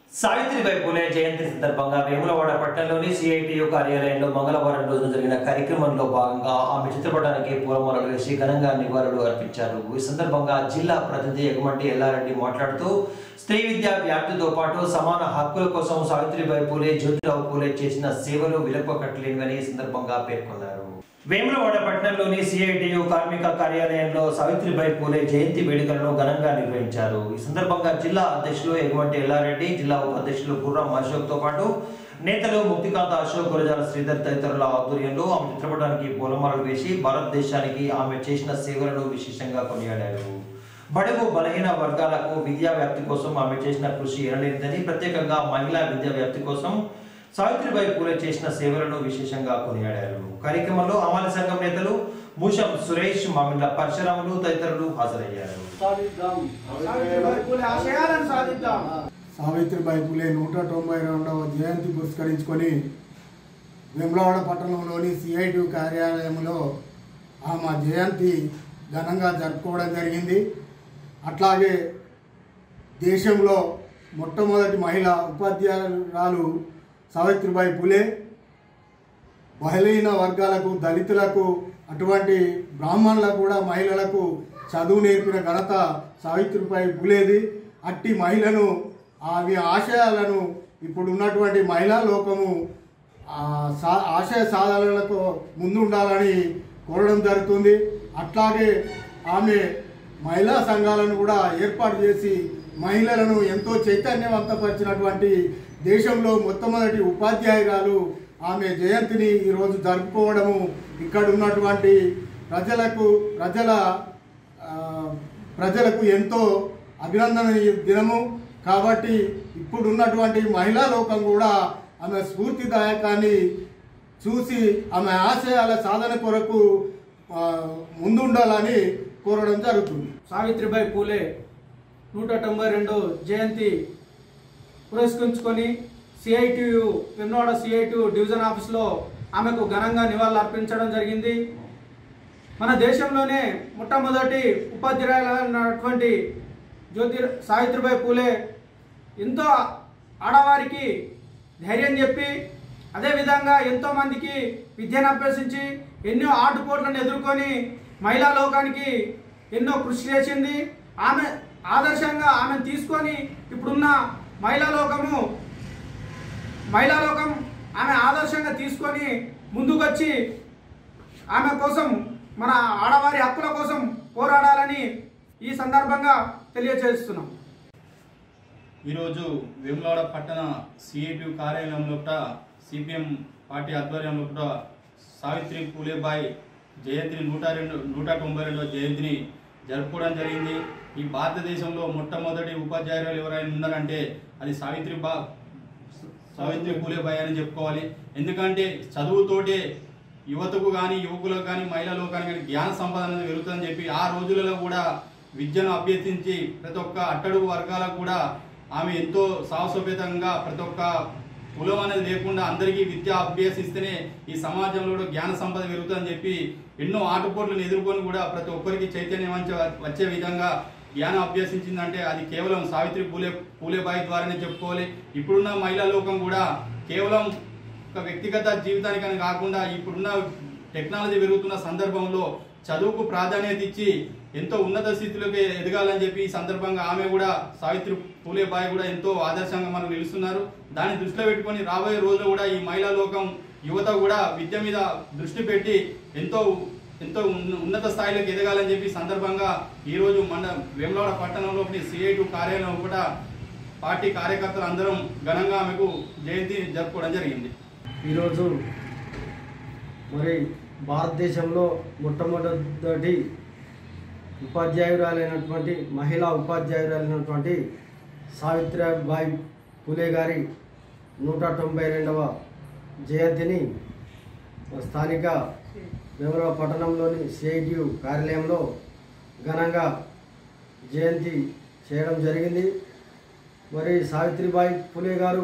సావిత్రిబాయి పూలే జయంతి సందర్భంగా వేములవాడ పట్టణంలోని సిఐటియు కార్యాలయంలో మంగళవారం రోజున జరిగిన కార్యక్రమంలో భాగంగా ఆమె చిత్రపటానికి పూలమాలలు వేసి ఘనంగా నివాళులు అర్పించారు ఈ సందర్భంగా జిల్లా ప్రతినిధి ఎగుమంటి ఎల్లారెడ్డి మాట్లాడుతూ స్త్రీ విద్యా వ్యాప్తితో పాటు సమాన హక్కుల కోసం సావిత్రిబాయి పూలే జ్యోతిరావు పూలే చేసిన సేవలు విలువకట్టలేనివని ఈ సందర్భంగా పేర్కొన్నారు వేములవాడ పట్టణంలోని సిఐటియు కార్మిక కార్యాలయంలో సావిత్రిబాయి పూలే జయంతి వేడుకలను ఘనంగా నిర్వహించారు ఈ సందర్భంగా జిల్లా అధ్యక్షులు ఎగుమంటి ఎల్లారెడ్డి జిల్లా ఉపాధ్యక్షులు గుర్రం అశోక్ తో పాటు నేతలు ముక్తికాంత అశోక్ గురజాల శ్రీధర్ తదితరుల ఆధ్వర్యంలో ఆమె చిత్రపటానికి పూలమాలలు వేసి భారతదేశానికి ఆమె చేసిన సేవలను విశేషంగా కొనియాడారు బడుగు బలహీన వర్గాలకు విద్యా వ్యాప్తి కోసం ఆమె చేసిన కృషి ఎనలేనిదని ప్రత్యేకంగా మహిళా విద్యా వ్యాప్తి కోసం సావిత్రిబాయి పూలే చేసిన సేవలను విశేషంగా కొనియాడారు కార్యక్రమంలో అమల సంఘం నేతలు భూషం సురేష్ మామిళ్ళ పరశురాములు తదితరులు హాజరయ్యారు సాధిద్దాం సావిత్రిబాయి పూలే ఆశయాలను సాధిద్దాం సావిత్రిబాయి పులే నూట తొంభై రెండవ జయంతి పురస్కరించుకొని వెమ్లవాడ పట్టణంలోని సిఐటి కార్యాలయంలో ఆమె జయంతి ఘనంగా జరుపుకోవడం జరిగింది అట్లాగే దేశంలో మొట్టమొదటి మహిళా ఉపాధ్యాయురాలు సావిత్రిబాయి పులే బలహీన వర్గాలకు దళితులకు అటువంటి బ్రాహ్మణులకు కూడా మహిళలకు చదువు నేర్పిన ఘనత సావిత్రిబాయి పులేది అట్టి మహిళను ఆమె ఆశయాలను ఇప్పుడు ఉన్నటువంటి మహిళా లోకము ఆ సా- ఆశయ సాధనలకు ముందుండాలని కోరడం జరుగుతుంది అట్లాగే ఆమె మహిళా సంఘాలను కూడా ఏర్పాటు చేసి మహిళలను ఎంతో చైతన్యవంతపరిచినటువంటి దేశంలో మొట్టమొదటి ఉపాధ్యాయురాలు ఆమె జయంతిని ఈరోజు జరుపుకోవడము ఇక్కడ ఉన్నటువంటి ప్రజలకు ప్రజల ఆ, ప్రజలకు ఎంతో అభినందన దినము కాబట్టి ఇప్పుడు ఉన్నటువంటి మహిళా లోకం కూడా ఆమె స్ఫూర్తిదాయకాన్ని చూసి ఆమె ఆశయాల సాధన కొరకు ఆ, ముందుండాలని కోరడం జరుగుతుంది సావిత్రిబాయి పూలే నూట తొంభై రెండు జయంతి పురస్కరించుకొని సిఐటియు వెన్నోడ సిఐటియు డివిజన్ ఆఫీస్లో ఆమెకు ఘనంగా నివాళులు అర్పించడం జరిగింది మన దేశంలోనే మొట్టమొదటి ఉపాధ్యాయులైనటువంటి జ్యోతి సావిత్రిబాయి పూలే ఎంతో ఆడవారికి ధైర్యం చెప్పి అదేవిధంగా ఎంతో మందికి విద్యను అభ్యసించి ఎన్నో ఆటుపోట్లను ఎదుర్కొని మహిళా లోకానికి ఎన్నో కృషి చేసింది ఆమె ఆదర్శంగా ఆమెను తీసుకొని ఇప్పుడున్న మహిళా లోకము మహిళా లోకం ఆమె ఆదర్శంగా తీసుకొని ముందుకొచ్చి ఆమె కోసం మన ఆడవారి హక్కుల కోసం పోరాడాలని ఈ సందర్భంగా తెలియజేస్తున్నాం ఈరోజు వేములవాడ పట్టణ సిఐటి కార్యాలయంలో సిపిఎం పార్టీ ఆధ్వర్యంలో కూడా సావిత్రి పూలేబాయి జయంతిని నూట రెండు నూట తొంభై రెండవ జయంతిని జరుపుకోవడం జరిగింది ఈ భారతదేశంలో మొట్టమొదటి ఉపాధ్యాయురాలు ఎవరైనా ఉన్నారంటే అది సావిత్రి బా సావిత్రి పూలేబాయి అని చెప్పుకోవాలి ఎందుకంటే చదువుతోటే యువతకు కానీ యువకులకు కానీ మహిళలకు కానీ కానీ జ్ఞాన సంపద అనేది పెరుగుతుందని చెప్పి ఆ రోజులలో కూడా విద్యను అభ్యర్థించి ప్రతి ఒక్క అట్టడుగు వర్గాలకు కూడా ఆమె ఎంతో సాహసోపేతంగా ప్రతి ఒక్క కులం అనేది లేకుండా అందరికీ విద్య అభ్యసిస్తేనే ఈ సమాజంలో కూడా జ్ఞాన సంపద పెరుగుతుందని చెప్పి ఎన్నో ఆటుపోట్లను ఎదుర్కొని కూడా ప్రతి ఒక్కరికి చైతన్యం వచ్చే- వచ్చే విధంగా జ్ఞానం అభ్యసించిందంటే అది కేవలం సావిత్రి పూలే పూలేబాయి ద్వారానే చెప్పుకోవాలి ఇప్పుడున్న మహిళా లోకం కూడా కేవలం ఒక వ్యక్తిగత జీవితానికని కాకుండా ఇప్పుడున్న టెక్నాలజీ పెరుగుతున్న సందర్భంలో చదువుకు ప్రాధాన్యత ఇచ్చి ఎంతో ఉన్నత స్థితిలోకి ఎదగాలని చెప్పి ఈ సందర్భంగా ఆమె కూడా సావిత్రి పూలేబాయి కూడా ఎంతో ఆదర్శంగా మనకు నిలుస్తున్నారు దాన్ని దృష్టిలో పెట్టుకొని రాబోయే రోజుల్లో కూడా ఈ మహిళా లోకం యువత కూడా విద్య మీద దృష్టి పెట్టి ఎంతో ఎంతో ఉన్న- ఉన్నత స్థాయిలోకి ఎదగాలని చెప్పి ఈ సందర్భంగా ఈ రోజు మన వేములవాడ పట్టణంలోని సిఐటి కార్యాలయం కూడా పార్టీ కార్యకర్తలు అందరం ఘనంగా ఆమెకు జయంతి జరుపుకోవడం జరిగింది ఈరోజు మరి భారతదేశంలో మొట్టమొదటి ఉపాధ్యాయురాలైనటువంటి మహిళా ఉపాధ్యాయురాలైనటువంటి సావిత్రిబాయి పూలే గారి నూట తొంభై రెండవ జయంతిని స్థానిక వేమల పట్టణంలోని సిఐటియు కార్యాలయంలో ఘనంగా జయంతి చేయడం జరిగింది మరి సావిత్రిబాయి పూలే గారు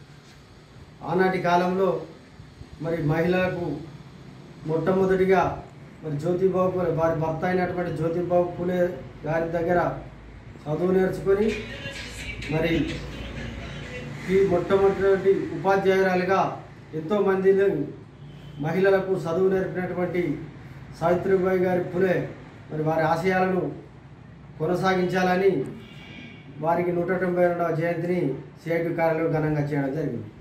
ఆనాటి కాలంలో మరి మహిళలకు మొట్టమొదటిగా మరి జ్యోతిబాబు పూలే వారి భర్త అయినటువంటి జ్యోతిబాబు పూలే గారి దగ్గర చదువు నేర్చుకొని మరి ఈ మొట్టమొదటి ఉపాధ్యాయురాలుగా ఎంతోమందిని మహిళలకు చదువు నేర్పినటువంటి సావిత్రిబాయి గారి పులే మరి వారి ఆశయాలను కొనసాగించాలని వారికి నూట తొంభై రెండవ జయంతిని సిఐటి కార్యాలయం ఘనంగా చేయడం జరిగింది